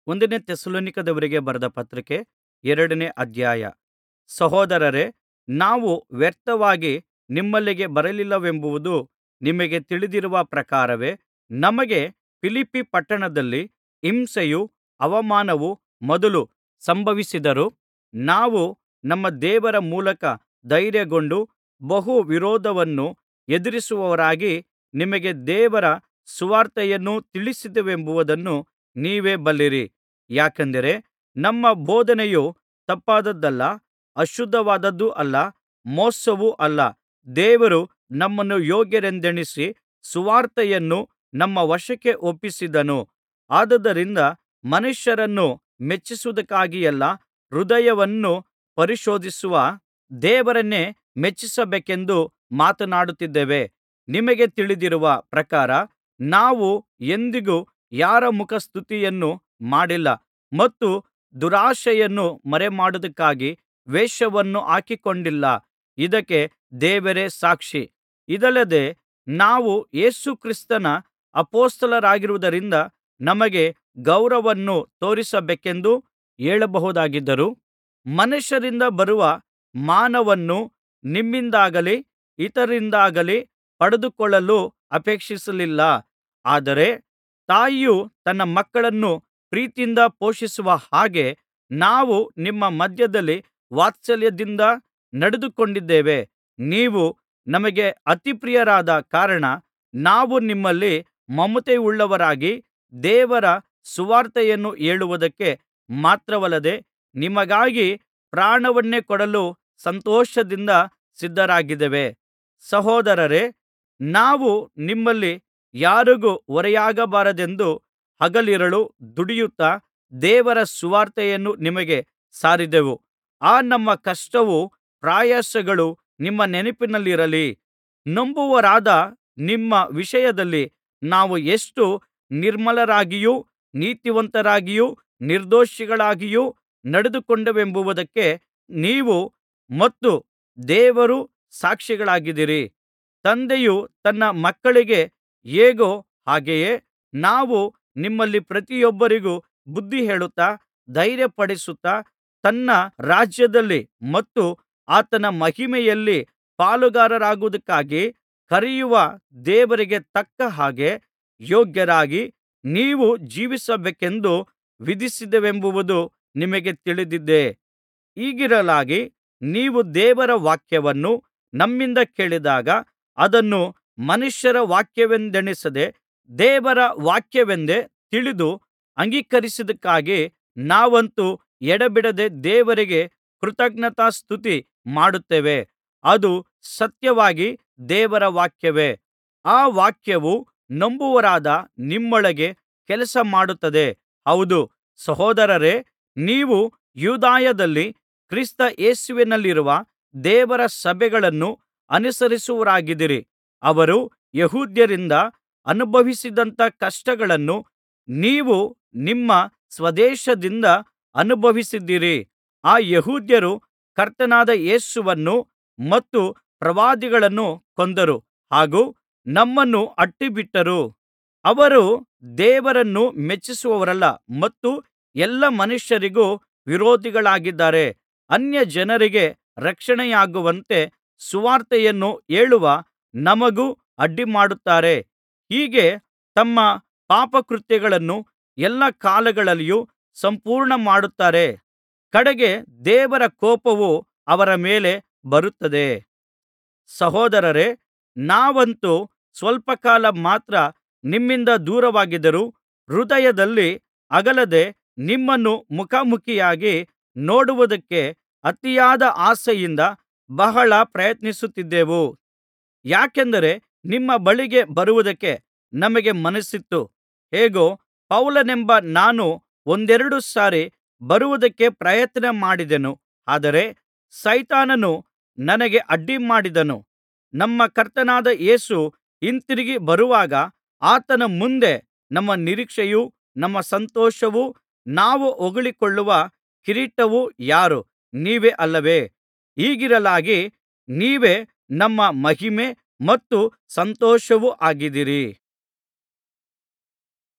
ಒಂದನೇ ಥೆಸಲೋನಿಕದವರಿಗೆ ಬರೆದ ಪತ್ರಿಕೆ ಎರಡನೇ ಅಧ್ಯಾಯ ಸಹೋದರರೇ ನಾವು ವ್ಯರ್ಥವಾಗಿ ನಿಮ್ಮಲ್ಲಿಗೆ ಬರಲಿಲ್ಲವೆಂಬುದು ನಿಮಗೆ ತಿಳಿದಿರುವ ಪ್ರಕಾರವೇ ನಮಗೆ ಫಿಲಿಪ್ಪಿ ಪಟ್ಟಣದಲ್ಲಿ ಹಿಂಸೆಯೂ ಅವಮಾನವೂ ಮೊದಲು ಸಂಭವಿಸಿದರೂ ನಾವು ನಮ್ಮ ದೇವರ ಮೂಲಕ ಧೈರ್ಯಗೊಂಡು ಬಹು ವಿರೋಧವನ್ನು ಎದುರಿಸುವವರಾಗಿ ನಿಮಗೆ ದೇವರ ಸುವಾರ್ತೆಯನ್ನು ತಿಳಿಸಿದೆವೆಂಬುದನ್ನು ನೀವೇ ಬಲ್ಲಿರಿ ಯಾಕೆಂದರೆ ನಮ್ಮ ಬೋಧನೆಯು ತಪ್ಪಾದದ್ದಲ್ಲ ಅಶುದ್ಧವಾದದ್ದೂ ಅಲ್ಲ ಮೋಸವೂ ಅಲ್ಲ ದೇವರು ನಮ್ಮನ್ನು ಯೋಗ್ಯರೆಂದೆಣಿಸಿ ಸುವಾರ್ತೆಯನ್ನು ನಮ್ಮ ವಶಕ್ಕೆ ಒಪ್ಪಿಸಿದನು ಆದುದರಿಂದ ಮನುಷ್ಯರನ್ನು ಮೆಚ್ಚಿಸುವುದಕ್ಕಾಗಿಯಲ್ಲ ಹೃದಯವನ್ನು ಪರಿಶೋಧಿಸುವ ದೇವರನ್ನೇ ಮೆಚ್ಚಿಸಬೇಕೆಂದು ಮಾತನಾಡುತ್ತಿದ್ದೇವೆ ನಿಮಗೆ ತಿಳಿದಿರುವ ಪ್ರಕಾರ ನಾವು ಎಂದಿಗೂ ಯಾರ ಮುಖಸ್ತುತಿಯನ್ನು ಮಾಡಿಲ್ಲ ಮತ್ತು ದುರಾಶೆಯನ್ನು ಮರೆಮಾಡುವುದಕ್ಕಾಗಿ ವೇಷವನ್ನು ಹಾಕಿಕೊಂಡಿಲ್ಲ ಇದಕ್ಕೆ ದೇವರೇ ಸಾಕ್ಷಿ ಇದಲ್ಲದೆ ನಾವು ಯೇಸು ಕ್ರಿಸ್ತನ ಅಪೊಸ್ತಲರಾಗಿರುವುದರಿಂದ ನಮಗೆ ಗೌರವವನ್ನು ತೋರಿಸಬೇಕೆಂದು ಹೇಳಬಹುದಾಗಿದ್ದರೂ ಮನುಷ್ಯರಿಂದ ಬರುವ ಮಾನವನ್ನು ನಿಮ್ಮಿಂದಾಗಲಿ ಇತರರಿಂದಾಗಲಿ ಪಡೆದುಕೊಳ್ಳಲು ಅಪೇಕ್ಷಿಸಲಿಲ್ಲ ಆದರೆ ತಾಯಿಯು ತನ್ನ ಮಕ್ಕಳನ್ನು ಪ್ರೀತಿಯಿಂದ ಪೋಷಿಸುವ ಹಾಗೆ ನಾವು ನಿಮ್ಮ ಮಧ್ಯದಲ್ಲಿ ವಾತ್ಸಲ್ಯದಿಂದ ನಡೆದುಕೊಂಡಿದ್ದೇವೆ ನೀವು ನಮಗೆ ಅತಿ ಪ್ರಿಯರಾದ ಕಾರಣ ನಾವು ನಿಮ್ಮಲ್ಲಿ ಮಮತೆಯುಳ್ಳವರಾಗಿ ದೇವರ ಸುವಾರ್ತೆಯನ್ನು ಹೇಳುವುದಕ್ಕೆ ಮಾತ್ರವಲ್ಲದೆ ನಿಮಗಾಗಿ ಪ್ರಾಣವನ್ನೇ ಕೊಡಲು ಸಂತೋಷದಿಂದ ಸಿದ್ಧರಾಗಿದ್ದೇವೆ ಸಹೋದರರೇ ನಾವು ನಿಮ್ಮಲ್ಲಿ ಯಾರಿಗೂ ಹೊರೆಯಾಗಬಾರದೆಂದು ಹಗಲಿರುಳು ದುಡಿಯುತ್ತಾ ದೇವರ ಸುವಾರ್ತೆಯನ್ನು ನಿಮಗೆ ಸಾರಿದೆವು ಆ ನಮ್ಮ ಕಷ್ಟವೂ ಪ್ರಯಾಸಗಳೂ ನಿಮ್ಮ ನೆನಪಿನಲ್ಲಿರಲಿ ನಂಬುವವರಾದ ನಿಮ್ಮ ವಿಷಯದಲ್ಲಿ ನಾವು ಎಷ್ಟು ನಿರ್ಮಲರಾಗಿಯೂ ನೀತಿವಂತರಾಗಿಯೂ ನಿರ್ದೋಷಿಗಳಾಗಿಯೂ ನಡೆದುಕೊಂಡೆವೆಂಬುದಕ್ಕೆ ನೀವು ಮತ್ತು ದೇವರು ಸಾಕ್ಷಿಗಳಾಗಿದ್ದೀರಿ ತಂದೆಯು ತನ್ನ ಮಕ್ಕಳಿಗೆ ಹೇಗೋ ಹಾಗೆಯೇ ನಾವು ನಿಮ್ಮಲ್ಲಿ ಪ್ರತಿಯೊಬ್ಬರಿಗೂ ಬುದ್ಧಿ ಹೇಳುತ್ತಾ ಧೈರ್ಯಪಡಿಸುತ್ತಾ ತನ್ನ ರಾಜ್ಯದಲ್ಲಿ ಮತ್ತು ಆತನ ಮಹಿಮೆಯಲ್ಲಿ ಪಾಲುಗಾರರಾಗುವುದಕ್ಕಾಗಿ ಕರೆಯುವ ದೇವರಿಗೆ ತಕ್ಕ ಹಾಗೆ ಯೋಗ್ಯರಾಗಿ ನೀವು ಜೀವಿಸಬೇಕೆಂದು ವಿಧಿಸಿದೆವೆಂಬುದು ನಿಮಗೆ ತಿಳಿದಿದೆ ಹೀಗಿರಲಾಗಿ ನೀವು ದೇವರ ವಾಕ್ಯವನ್ನು ನಮ್ಮಿಂದ ಕೇಳಿದಾಗ ಅದನ್ನು ಮನುಷ್ಯರ ವಾಕ್ಯವೆಂದೆಣಿಸದೆ ದೇವರ ವಾಕ್ಯವೆಂದೇ ತಿಳಿದು ಅಂಗೀಕರಿಸಿದ್ದಕ್ಕಾಗಿ ನಾವಂತೂ ಎಡೆಬಿಡದೆ ದೇವರಿಗೆ ಕೃತಜ್ಞತಾಸ್ತುತಿ ಮಾಡುತ್ತೇವೆ ಅದು ಸತ್ಯವಾಗಿ ದೇವರ ವಾಕ್ಯವೇ ಆ ವಾಕ್ಯವು ನಂಬುವವರಾದ ನಿಮ್ಮೊಳಗೆ ಕೆಲಸ ಮಾಡುತ್ತದೆ ಹೌದು ಸಹೋದರರೇ ನೀವು ಯೂದಾಯದಲ್ಲಿ ಕ್ರಿಸ್ತ ಯೇಸುವಿನಲ್ಲಿರುವ ದೇವರ ಸಭೆಗಳನ್ನು ಅನುಸರಿಸುವವರಾಗಿದ್ದೀರಿ ಅವರು ಯೆಹೂದ್ಯರಿಂದ ಅನುಭವಿಸಿದಂಥ ಕಷ್ಟಗಳನ್ನು ನೀವು ನಿಮ್ಮ ಸ್ವದೇಶದಿಂದ ಅನುಭವಿಸಿದ್ದೀರಿ ಆ ಯೆಹೂದ್ಯರು ಕರ್ತನಾದ ಯೇಸುವನ್ನು ಮತ್ತು ಪ್ರವಾದಿಗಳನ್ನು ಕೊಂದರು ಹಾಗೂ ನಮ್ಮನ್ನು ಅಟ್ಟಿಬಿಟ್ಟರು ಅವರು ದೇವರನ್ನು ಮೆಚ್ಚಿಸುವವರಲ್ಲ ಮತ್ತು ಎಲ್ಲಾ ಮನುಷ್ಯರಿಗೂ ವಿರೋಧಿಗಳಾಗಿದ್ದಾರೆ ಅನ್ಯಜನರಿಗೆ ರಕ್ಷಣೆಯಾಗುವಂತೆ ಸುವಾರ್ತೆಯನ್ನು ಹೇಳುವ ನಮಗೂ ಅಡ್ಡಿಮಾಡುತ್ತಾರೆ ಹೀಗೆ ತಮ್ಮ ಪಾಪಕೃತ್ಯಗಳನ್ನು ಎಲ್ಲಾ ಕಾಲಗಳಲ್ಲಿಯೂ ಸಂಪೂರ್ಣಮಾಡುತ್ತಾರೆ ಕಡೆಗೆ ದೇವರ ಕೋಪವು ಅವರ ಮೇಲೆ ಬರುತ್ತದೆ ಸಹೋದರರೇ ನಾವಂತೂ ಸ್ವಲ್ಪ ಕಾಲ ಮಾತ್ರ ನಿಮ್ಮಿಂದ ದೂರವಾಗಿದ್ದರೂ ಹೃದಯದಲ್ಲಿ ಅಗಲದೆ ನಿಮ್ಮನ್ನು ಮುಖಾಮುಖಿಯಾಗಿ ನೋಡುವುದಕ್ಕೆ ಅತಿಯಾದ ಆಸೆಯಿಂದ ಬಹಳ ಪ್ರಯತ್ನಿಸುತ್ತಿದ್ದೆವು ಯಾಕೆಂದರೆ ನಿಮ್ಮ ಬಳಿಗೆ ಬರುವುದಕ್ಕೆ ನಮಗೆ ಮನಸ್ಸಿತ್ತು ಹೇಗೋ ಪೌಲನೆಂಬ ನಾನು ಒಂದೆರಡು ಸಾರಿ ಬರುವುದಕ್ಕೆ ಪ್ರಯತ್ನ ಮಾಡಿದೆನು ಆದರೆ ಸೈತಾನನು ನನಗೆ ಅಡ್ಡಿಮಾಡಿದನು ನಮ್ಮ ಕರ್ತನಾದ ಯೇಸು ಹಿಂತಿರುಗಿ ಬರುವಾಗ ಆತನ ಮುಂದೆ ನಮ್ಮ ನಿರೀಕ್ಷೆಯೂ ನಮ್ಮ ಸಂತೋಷವೂ ನಾವು ಹೊಗಳಿಕೊಳ್ಳುವ ಕಿರೀಟವೂ ಯಾರು ನೀವೇ ಅಲ್ಲವೇ ಹೀಗಿರಲಾಗಿ ನೀವೇ ನಮ್ಮ ಮಹಿಮೆ ಮತ್ತು ಸಂತೋಷವೂ ಆಗಿದ್ದೀರಿ